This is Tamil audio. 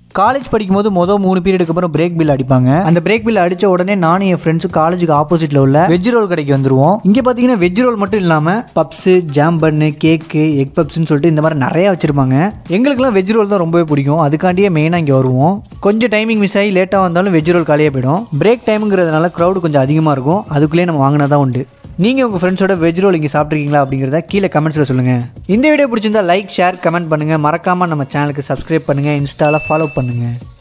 காலேஜ் படிக்கும்போது மொதல் மூணு பீரியடுக்கு அப்புறம் பிரேக் பில் அடிப்பாங்க அந்த பிரேக் பில் அடிச்ச உடனே நானும் என் ஃப்ரெண்ட்ஸும் காலேஜுக்கு ஆப்போசிட்ல உள்ள வெஜ் ரோல் கடைக்கு வந்துருவோம் இங்க பாத்தீங்கன்னா வெஜ் ரோல் மட்டும் இல்லாம puffs jam bun cake egg பப்ஸ்னு சொல்லிட்டு இந்த மாதிரி நிறைய வச்சிருப்பாங்க எங்களுக்குலாம் வெஜ் ரோல் தான் ரொம்பவே பிடிக்கும் அதுக்காண்டியே மெயினாக இங்கே வருவோம் கொஞ்சம் டைமிங் மிஸ் ஆகி லேட்டாக வந்தாலும் வெஜ் ரோல் காலியாக போயிடும் பிரேக் டைமுங்கிறதுனால க்ரௌடு கொஞ்சம் அதிகமாக இருக்கும் அதுக்குள்ளேயே நம்ம வாங்கினா தான் உண்டு நீங்கள் உங்கள் ஃப்ரெண்ட்ஸோட வெஜ் ரோல் இங்கே சாப்பிட்ருக்கீங்களா அப்படிங்கிறத கீழே கமெண்ட்ஸில் சொல்லுங்கள் இந்த வீடியோ பிடிச்சிருந்தா லைக் ஷேர் கமெண்ட் பண்ணுங்கள் மறக்காமல் நம்ம சேனலுக்கு சப்ஸ்கிரைப் பண்ணுங்கள் இன்ஸ்டாவில் ஃபாலோ பண்ணுங்கள்